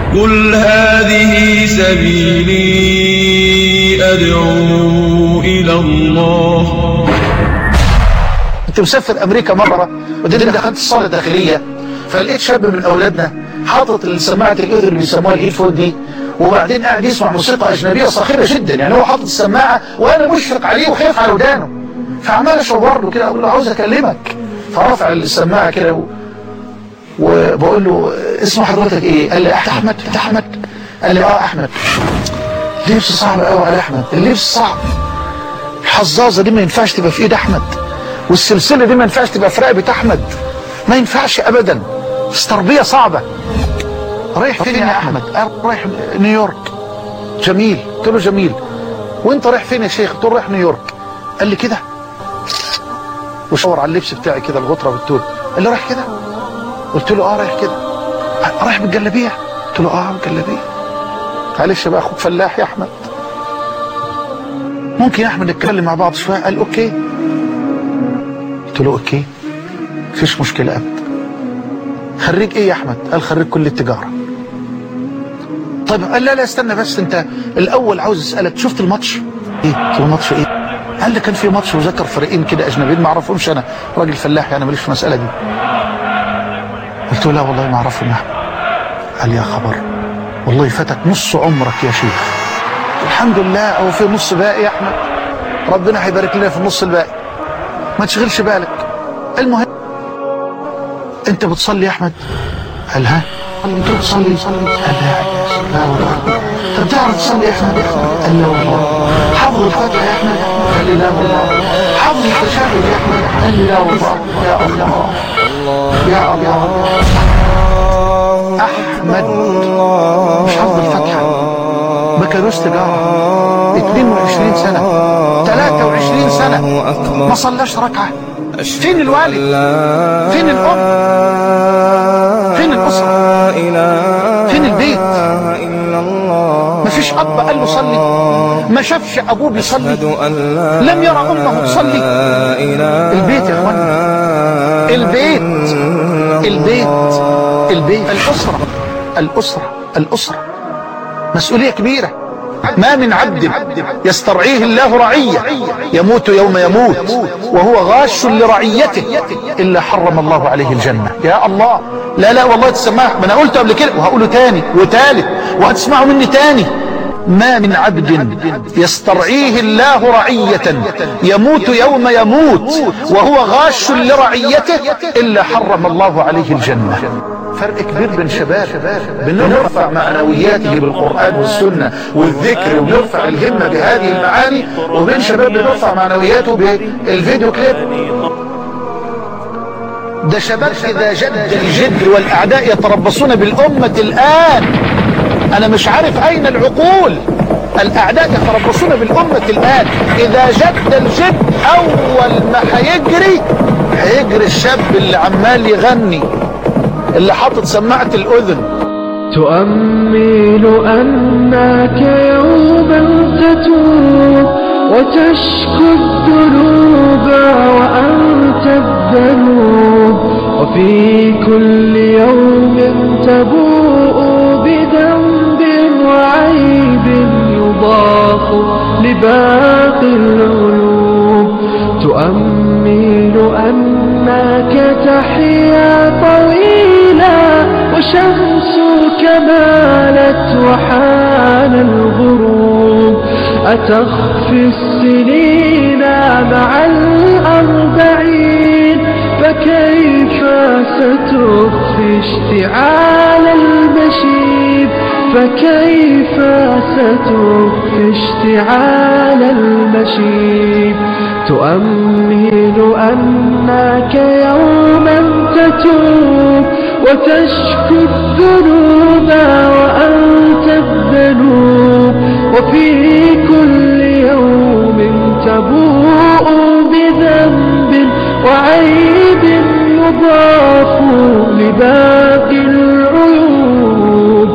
قل هذه سبيلي أدعو إلى الله كنت مسافر امريكا مره وبعدين دخلت الصاله الداخليه فلقيت شاب من اولادنا حاطط سماعه الاذن اللي بيسموها الايرفون دي وبعدين قاعد يسمع موسيقى اجنبيه صاخبه جدا يعني هو حاطط السماعه وانا مشفق عليه وخايف على ودانه فعمال اشاور له كده اقول له عاوز اكلمك فرافع السماعه كده و... وبقول له اسم حضرتك ايه؟ قال لي احمد احمد قال لي اه احمد لبس صعب قوي على احمد اللبس صعب الحظاظه دي ما ينفعش تبقى في ايد احمد والسلسله دي ما ينفعش تبقى في رقبه احمد ما ينفعش ابدا بس تربيه صعبه رايح فين يا احمد قال رايح نيويورك جميل قلت له جميل وانت رايح فين يا شيخ قلت له رايح نيويورك قال لي كده وشاور على اللبس بتاعي كده الغطره والتول قال لي رايح كده قلت له اه رايح كده رايح بالجلابيه قلت له اه بالجلابيه معلش بقى اخوك فلاح يا احمد ممكن يا احمد نتكلم مع بعض شويه قال اوكي قلت له اوكي مفيش مشكله ابدا خريج ايه يا احمد قال خريج كليه التجاره طيب قال لا لا استنى بس انت الاول عاوز اسالك شفت الماتش ايه قلت له ماتش ايه قال لي كان في ماتش وذكر فريقين كده اجنبيين ما اعرفهمش انا راجل فلاح يعني ماليش في المساله دي قلت له لا والله ما اعرفهم يا احمد قال يا خبر والله فاتك نص عمرك يا شيخ الحمد لله او في نص باقي يا احمد ربنا هيبارك لنا في النص الباقي ما تشغلش بالك المهم انت بتصلي يا احمد قال ها قال انت بتصلي قال لا لا والله طب تعرف تصلي يا احمد قال لا والله حافظ الفاتحه يا احمد قال لي لا والله حافظ التشهد يا احمد قال لي لا والله يا الله يا الله احمد مش حافظ الفاتحه بكالوريوس تجاره 22 سنه 23 سنه ما صلاش ركعه فين الوالد فين الام فين الاسره فين البيت ما فيش اب قال له صلي ما شافش ابوه بيصلي لم يرى امه تصلي البيت يا اخوانا البيت البيت البيت الاسره الاسره الاسره مسؤوليه كبيره ما من عبد يسترعيه الله رعية يموت يوم يموت وهو غاش لرعيته إلا حرم الله عليه الجنة يا الله لا لا والله تسمعها ما أنا قلته قبل كده وهقوله تاني وتالت وهتسمعه مني تاني ما من عبد يسترعيه الله رعية يموت يوم يموت وهو غاش لرعيته إلا حرم الله عليه الجنة فرق كبير بين شباب بنرفع معنوياته بالقرآن والسنة والذكر ونرفع الهمة بهذه المعاني وبين شباب بنرفع معنوياته بالفيديو كليب ده شباب إذا جد الجد والأعداء يتربصون بالأمة الآن أنا مش عارف أين العقول الأعداء يتربصون بالأمة الآن إذا جد الجد أول ما هيجري هيجري الشاب اللي عمال يغني اللي حاطط سماعة الأذن تؤمل أنك يوما تتوب وتشكو الذنوب وأنت الذنوب وفي كل يوم تبوء بذنب وعيب يضاف لباقي العيوب تؤمل أنك تحيا طويلا وشمسك مالت وحان الغروب أتخفي السنين مع الأربعين فكيف ستخفي اشتعال المشيب فكيف ستخفي اشتعال المشيب تؤمل أنك يوما تتوب وتشكو الذنوب وأنت الذنوب وفي كل يوم تبوء بذنب وعيب يضاف لباقي